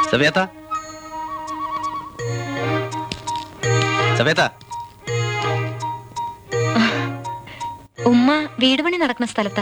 സവേത്ത സവേത്ത ഉമ്മ വീട് പണി നടക്കുന്ന സ്ഥലത്താ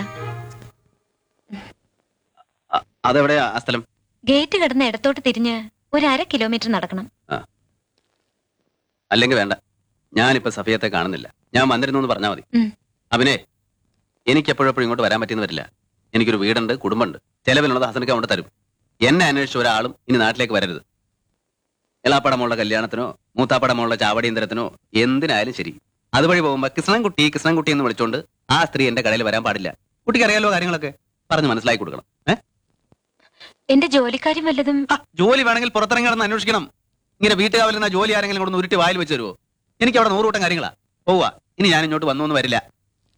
അ- അതെവിടെയാ ആ സ്ഥലം ഗേറ്റ് കിടന്ന് ഇടത്തോട്ട് തിരിഞ്ഞ് ഒരു അര കിലോമീറ്റർ നടക്കണം അല്ലെങ്കിൽ വേണ്ട ഞാനിപ്പോ സഫിയത്തെ കാണുന്നില്ല ഞാൻ വന്നിരുന്നു എന്ന് പറഞ്ഞാൽ മതി ഉം. അവനെ എനിക്ക് എപ്പോഴെപ്പോഴും ഇങ്ങോട്ട് വരാൻ പറ്റിയെന്ന് വരില്ല എനിക്കൊരു വീടുണ്ട് കുടുംബമുണ്ട് ചെലവിലുള്ളത് ഹസനക്ക് അങ്ങോട്ട് തരും എന്നെ അന്വേഷിച്ച ഒരാളും ഇനി നാട്ടിലേക്ക് വരരുത് എളാപ്പടമുള്ള കല്യാണത്തിനോ മൂത്താപ്പടമുള്ള ചാവടിയന്തരത്തിനോ എന്തിനായാലും ശരി അതുവഴി പോകുമ്പോ കൃഷ്ണൻകുട്ടി കൃഷ്ണൻകുട്ടി എന്ന് വിളിച്ചോണ്ട് ആ സ്ത്രീ എന്റെ കടയിൽ വരാൻ പാടില്ല കുട്ടിക്ക് അറിയാലോ കാര്യങ്ങളൊക്കെ പറഞ്ഞ് മനസ്സിലാക്കി കൊടുക്കണം ഏഹ് എന്റെ ജോലിക്കാരും വല്ലതും ആ, ജോലി വേണമെങ്കിൽ പുറത്തിറങ്ങി കിടന്ന് അന്വേഷിക്കണം ഇങ്ങനെ വീട്ടുകാവിൽ നിന്ന് ജോലി ആരെങ്കിലും കൊണ്ട് ഉരുട്ടി വായിൽ വെച്ച് തരുമോ എനിക്ക് അവിടെ നൂറുകൂട്ടം കാര്യങ്ങളാ പോവാ ഇനി ഞാൻ ഇങ്ങോട്ട് വന്നു എന്ന് വരില്ല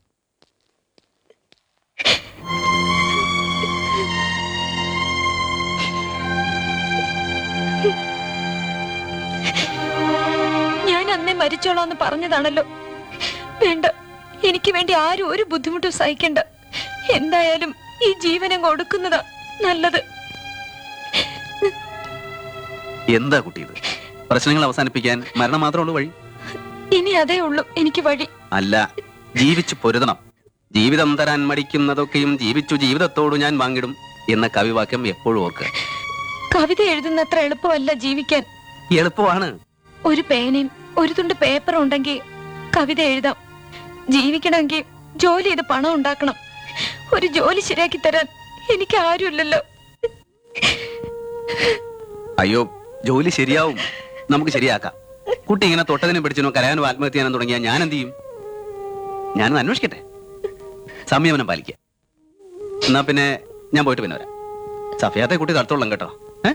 ഞാൻ അന്നേ മരിച്ചോളാന്ന് പറഞ്ഞതാണല്ലോ വേണ്ട എനിക്ക് വേണ്ടി ആരും ഒരു ബുദ്ധിമുട്ടും സഹിക്കണ്ട എന്തായാലും ഈ ജീവനം കൊടുക്കുന്നതാ നല്ലത് എന്താ കുട്ടി ഇത് പ്രശ്നങ്ങൾ അവസാനിപ്പിക്കാൻ മരണം മാത്രമേ ഉള്ളൂ വഴി ഇനി അതേ ഉള്ളൂ എനിക്ക് വഴി അല്ല ജീവിച്ചു പൊരുതണം ജീവിതം തരാൻ മടിക്കുന്നതൊക്കെയും ജീവിച്ചു ജീവിതത്തോട് ഞാൻ വാങ്ങിടും എന്ന കവിവാക്യം എപ്പോഴും ഓർക്കുക കവിത എഴുതുന്നത്ര എളുപ്പമല്ല ജീവിക്കാൻ എളുപ്പമാണ് ഒരു പേനയും ഒരു തുണ്ട് പേപ്പറും ഉണ്ടെങ്കിൽ കവിത എഴുതാം ജീവിക്കണമെങ്കിൽ ജോലി ചെയ്ത് പണം ഉണ്ടാക്കണം ഒരു ജോലി ശരിയാക്കി തരാൻ എനിക്ക് ആരുമില്ലല്ലോ അയ്യോ ജോലി ശരിയാവും നമുക്ക് ശരിയാക്കാം കുട്ടി ഇങ്ങനെ തൊട്ടതിനും പിടിച്ചിനോ കരയാനോ ആത്മഹത്യ ചെയ്യാനും തുടങ്ങിയാൽ ഞാൻ എന്ത് ചെയ്യും ഞാനൊന്ന് അന്വേഷിക്കട്ടെ സംയമനം പാലിക്കുക എന്നാ പിന്നെ ഞാൻ പോയിട്ട് പിന്നെ വരാം സഫിയാത്തെ കുട്ടി തടുത്തോളാം കേട്ടോ ഏ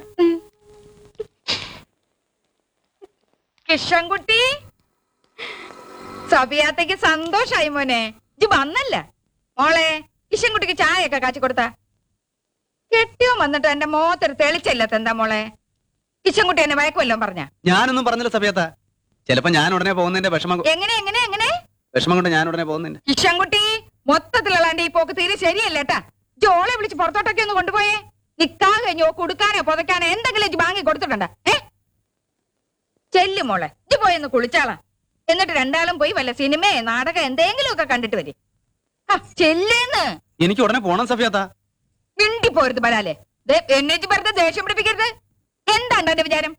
കിഷൻകുട്ടി സബിയാത്തേക്ക് സന്തോഷായി മോനെ ഇജ് വന്നല്ല മോളെ കിഷൻകുട്ടിക്ക് ചായയൊക്കെ കാച്ചി കൊടുത്ത കെട്ടിയോ വന്നിട്ട് എന്റെ മോത്തൊരു തെളിച്ചില്ലാത്ത എന്താ മോളെ കിഷൻകുട്ടി എന്നെ വയക്കുമല്ലോ പറഞ്ഞ ഞാനൊന്നും പറഞ്ഞില്ല സഫിയാത്ത ചിലപ്പോ ഞാൻ ഉടനെ പോകുന്നതിന്റെ വിഷമം കൊ- എങ്ങനെ എങ്ങനെ എങ്ങനെ വിഷമം കൊണ്ട് ഞാൻ ഉടനെ പോകുന്നതിന്റെ കിഷൻകുട്ടി മൊത്തത്തിലുള്ളാണ്ട് ഈ പോക്ക് തീരെ ശരിയല്ലേട്ടാ ജോളെ വിളിച്ച് പുറത്തോട്ടൊക്കെ ഒന്ന് കൊണ്ടുപോയേ നിക്കാ കഴിഞ്ഞോ കൊടുക്കാനോ പുതയ്ക്കാനോ എന്തെങ്കിലും ഇജ്ജ് വാങ്ങി കൊടുത്തിട്ടുണ്ട ഏ ചെല്ലു മോളെ ഇജ്ജ് പോയി ഒന്ന് കുളിച്ചാളാ എന്നിട്ട് രണ്ടാളും പോയി വല്ല സിനിമയെ നാടകം എന്തെങ്കിലും ഒക്കെ കണ്ടിട്ട് വരും ചെല്ലേന്ന് എനിക്ക് ഉടനെ പോണം സഫിയാത്ത മിണ്ടി പോരുത് ബലാലെ ദേ, എന്നെ ഇജ്ജ് വെറുതെ ദേഷ്യം പിടിപ്പിക്കരുത് എന്താണ് എന്റെ വിചാരം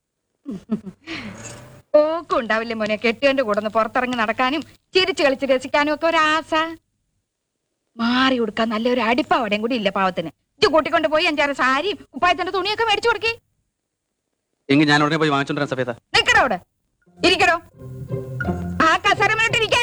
ഓക്കും ഉണ്ടാവില്ലേ മോനെ കെട്ടിയോന്റെ കൂടെ ഒന്ന് പുറത്തിറങ്ങി നടക്കാനും ചിരിച്ചു കളിച്ച് രസിക്കാനും ഒക്കെ ഒരാസ മാറി കൊടുക്കാൻ നല്ലൊരു അടിപ്പാവടയും കൂടി ഇല്ല പാവത്തിന് ഇജ്ജ് കൂട്ടിക്കൊണ്ട് പോയി അഞ്ചാറ് സാരിയും ഉപ്പായത്തിന്റെ തുണിയൊക്കെ മേടിച്ചു കൊടുക്കേ എങ്കിൽ ഞാൻ ഉടനെ പോയി വാങ്ങിച്ചോണ്ടിരാൻ സഫിയത്ത നിക്കടോ അവിടെ ഇരിക്കടോ ആ കസരമിട്ട് ഇരിക്കാൻ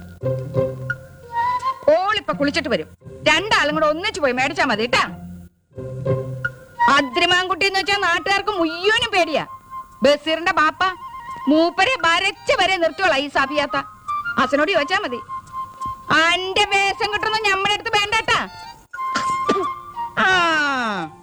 ഓളിപ്പൊ കുളിച്ചിട്ട് വരും രണ്ടാളും കൂടെ ഒന്നിച്ചു പോയി മേടിച്ചാ മതി കേട്ടാ അദ്രിമാൻകുട്ടി എന്ന് വെച്ചാൽ നാട്ടുകാർക്ക് മുയ്യോനും പേടിയാ ബസീറിന്റെ ബാപ്പ മൂപ്പരെ വരച്ച് വരെ നിർത്തിയോളാ ഈ സഫിയാത്ത അസനോട് ചോദിച്ചാ മതി അന്റെ വേഷം കിട്ടുന്ന ഞമ്മടെ അടുത്ത് വേണ്ടട്ടാ ആ